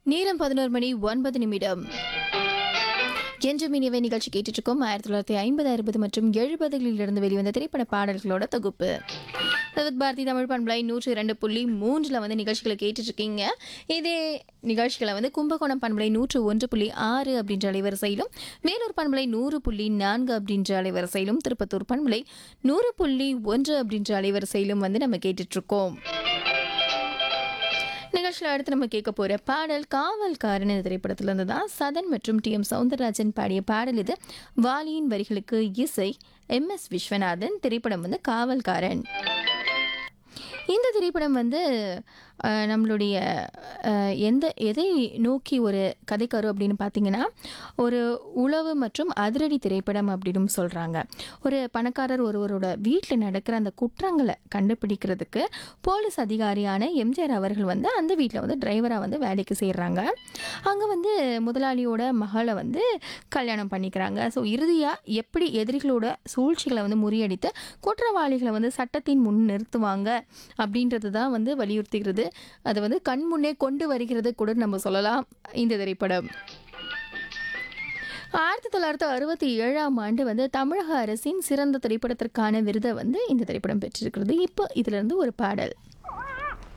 நேரம் பதினோரு மணி ஒன்பது நிமிடம் என்று மினிவை நிகழ்ச்சி கேட்டுட்டு இருக்கோம் ஆயிரத்தி தொள்ளாயிரத்தி ஐம்பது அறுபது மற்றும் எழுபதுகளில் இருந்து வெளிவந்த திரைப்பட பாடல்களோட தொகுப்பு வித் பாரதி தமிழ் பண்பலை நூற்றி இரண்டு புள்ளி மூன்றில் வந்து நிகழ்ச்சிகளை கேட்டுட்டு இருக்கீங்க இதே நிகழ்ச்சிகளை வந்து கும்பகோணம் பண்பலை நூற்று ஒன்று புள்ளி ஆறு அப்படின்ற அலைவரிசையிலும் வேலூர் பண்பலை நூறு புள்ளி நான்கு அப்படின்ற அலைவரிசையிலும் திருப்பத்தூர் பண்பலை நூறு புள்ளி ஒன்று அப்படின்ற அலைவரிசையிலும் வந்து நம்ம கேட்டுட்டு இருக்கோம் நிகழ்ச்சியில் அடுத்து நம்ம கேட்க போகிற பாடல் காவல்காரன் இந்த திரைப்படத்துல இருந்து தான் சதன் மற்றும் டி எம் சவுந்தரராஜன் பாடிய பாடல் இது வாலியின் வரிகளுக்கு இசை எம் எஸ் விஸ்வநாதன் திரைப்படம் வந்து காவல்காரன் இந்த திரைப்படம் வந்து அஹ், நம்மளுடைய அஹ், எந்த எதை நோக்கி ஒரு கதைக்கரு அப்படின்னு பார்த்தீங்கன்னா ஒரு உளவு மற்றும் அதிரடி திரைப்படம் அப்படின்னு சொல்கிறாங்க ஒரு பணக்காரர் ஒருவரோட வீட்டில் நடக்கிற அந்த குற்றங்களை கண்டுபிடிக்கிறதுக்கு போலீஸ் அதிகாரியான எம்ஜிஆர் அவர்கள் வந்து அந்த வீட்டில் வந்து டிரைவராக வந்து வேலைக்கு செய்கிறாங்க அங்கே வந்து முதலாளியோட மகளை வந்து கல்யாணம் பண்ணிக்கிறாங்க ஸோ இறுதியாக எப்படி எதிரிகளோட சூழ்ச்சிகளை வந்து முறியடித்து குற்றவாளிகளை வந்து சட்டத்தின் முன் நிறுத்துவாங்க அப்படின்றது தான் வந்து வலியுறுத்துகிறது அதை வந்து கண் முன்னே கொண்டு வருகிறது கூட நம்ம சொல்லலாம் இந்த திரைப்படம் ஆயிரத்தி தொள்ளாயிரத்தி அறுபத்தி ஏழாம் ஆண்டு வந்து தமிழக அரசின் சிறந்த திரைப்படத்திற்கான விருதை வந்து இந்த திரைப்படம் பெற்றிருக்கிறது இப்போ இதிலிருந்து ஒரு பாடல்